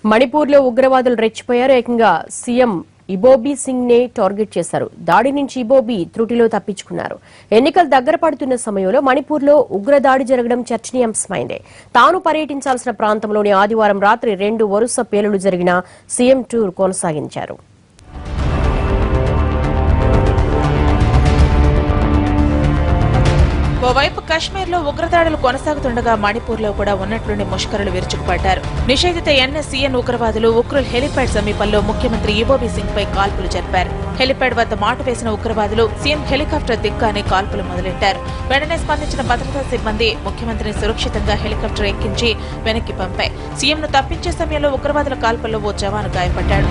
మణిపూర్లో ఉగ్రవాదులు రెచ్చిపోయారు ఏకంగా సీఎం ఇబోబీ సింగ్ నే టార్గెట్ చేశారు దాడి నుంచి ఇబోబీ త్రుటిలో తప్పించుకున్నారు ఎన్నికలు దగ్గర పడుతున్న సమయంలో మణిపూర్లో ఉగ్రదాడి జరగడం చర్చనీయాంశమైందే తాను పర్యటించాల్సిన ప్రాంతంలోని ఆదివారం రాత్రి రెండు వరుస పేలులు జరిగిన సీఎం టూర్ కొనసాగించారు ఓవైపు కశ్మీర్లో ఉగ్రదాడులు కొనసాగుతుండగా మణిపూర్లో కూడా ఉన్నట్లుండి ముష్కరులు విరుచుకుపడ్డారు నిషేధిత ఎన్ఎస్సీఎన్ ఉగ్రవాదులు ఉక్రుల్ హెలిప్యాడ్ సమీపంలో ముఖ్యమంత్రి ఇబోబీ సింగ్ పై కాల్పులు జరిపారు హెలిప్యాడ్ వద్ద మాటు వేసిన ఉగ్రవాదులు సీఎం హెలికాప్టర్ దిక్కానే కాల్పులు మొదలెట్టారు వెంటనే స్పందించిన భద్రతా సిబ్బంది ముఖ్యమంత్రిని సురక్షితంగా హెలికాప్టర్ ఎక్కించి వెనక్కి పంపాయి సీఎంను తప్పించే సమయంలో ఉగ్రవాదుల కాల్పుల్లో ఓ జవాను గాయపడ్డాడు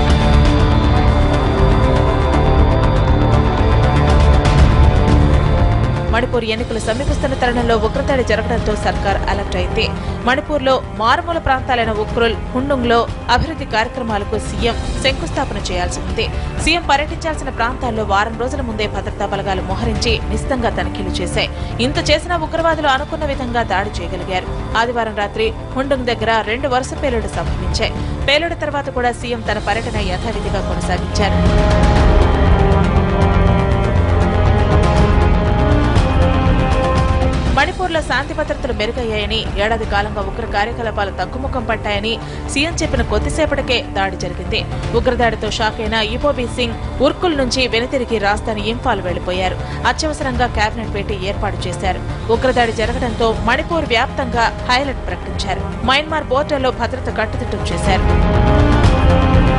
మణిపూర్ ఎన్నికలు సమీపిస్తున్న తరుణంలో ఉగ్రదాడి జరగడంతో సర్కార్ అలర్ట్ అయింది మణిపూర్లో మారుమూల ప్రాంతాలైన ఉక్రుల్ హుండుంగ్లో అభివృద్ధి కార్యక్రమాలకు సీఎం శంకుస్థాపన చేయాల్సి ఉంది సీఎం పర్యటించాల్సిన ప్రాంతాల్లో వారం రోజుల ముందే భద్రతా బలగాలు మోహరించి నిశితంగా తనిఖీలు చేశాయి ఇంత చేసిన ఉగ్రవాదులు అనుకున్న విధంగా దాడి చేయగలిగారు ఆదివారం రాత్రి హుండుంగ్ దగ్గర రెండు వరుస పేలుడు సంభవించాయి పేలుడు తర్వాత కూడా సీఎం తన పర్యటన యథావిధిగా కొనసాగించారు మణిపూర్లో శాంతి భద్రతలు మెరుగయ్యాయని ఏడాది కాలంగా ఉగ్ర కార్యకలాపాలు తగ్గుముఖం పట్టాయని సీఎం చెప్పిన కొద్దిసేపటికే దాడి జరిగింది ఉగ్రదాడితో షాక్ అయిన ఇబోబీ సింగ్ ఉర్కుల్ నుంచి వెనుతిరిగి రాజధాని ఇంఫాల్ వెళ్లిపోయారు అత్యవసరంగా కేబినెట్ భేటీ ఏర్పాటు చేశారు ఉగ్రదాడి జరగడంతో మణిపూర్ వ్యాప్తంగా హైలైట్ ప్రకటించారు మయన్మార్ బోర్డర్లో భద్రత కట్టుదిట్టం చేశారు